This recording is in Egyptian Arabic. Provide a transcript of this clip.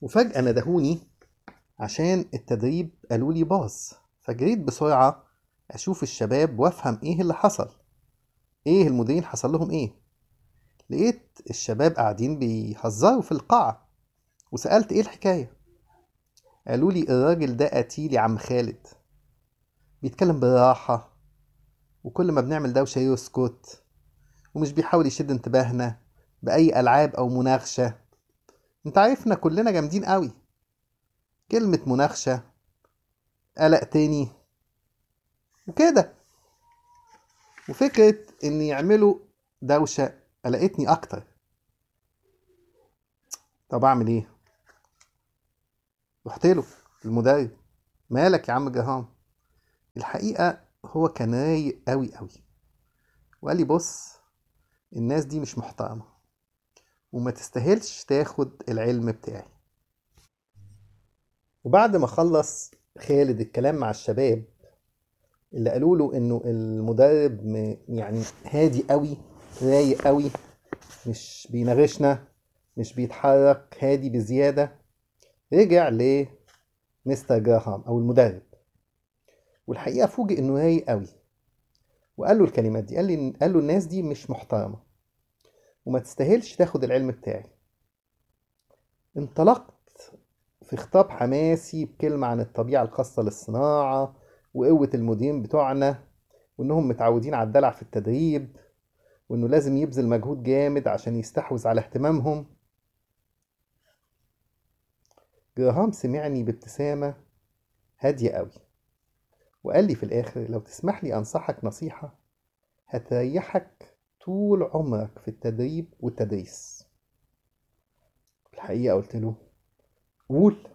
وفجأة ندهوني عشان التدريب قالوا لي باظ فجريت بسرعة أشوف الشباب وأفهم إيه اللي حصل إيه المديرين حصل لهم إيه لقيت الشباب قاعدين بيهزروا في القاعة وسألت إيه الحكاية قالوا لي الراجل ده قتيل يا عم خالد بيتكلم بالراحة وكل ما بنعمل دوشة يسكت ومش بيحاول يشد انتباهنا بأي ألعاب أو مناقشة انت عارفنا كلنا جامدين قوي كلمة مناقشة قلق تاني وكده وفكرة إن يعملوا دوشة قلقتني أكتر طب أعمل إيه؟ رحت له المدرب مالك يا عم جهام الحقيقة هو كان رايق أوي أوي وقال لي بص الناس دي مش محترمة وما تستاهلش تاخد العلم بتاعي وبعد ما خلص خالد الكلام مع الشباب اللي قالوا له انه المدرب م- يعني هادي قوي رايق قوي مش بيناغشنا مش بيتحرك هادي بزيادة رجع لمستر جراهام او المدرب والحقيقة فوجئ انه رايق قوي وقال له الكلمات دي قال لي قال له الناس دي مش محترمة وما تستاهلش تاخد العلم بتاعي انطلقت في خطاب حماسي بكلمة عن الطبيعة الخاصة للصناعة وقوة المديرين بتوعنا وإنهم متعودين على الدلع في التدريب وإنه لازم يبذل مجهود جامد عشان يستحوذ على اهتمامهم جراهام سمعني بابتسامة هادية قوي وقال لي في الآخر لو تسمح لي أنصحك نصيحة هتريحك طول عمرك في التدريب والتدريس الحقيقة قلت له قول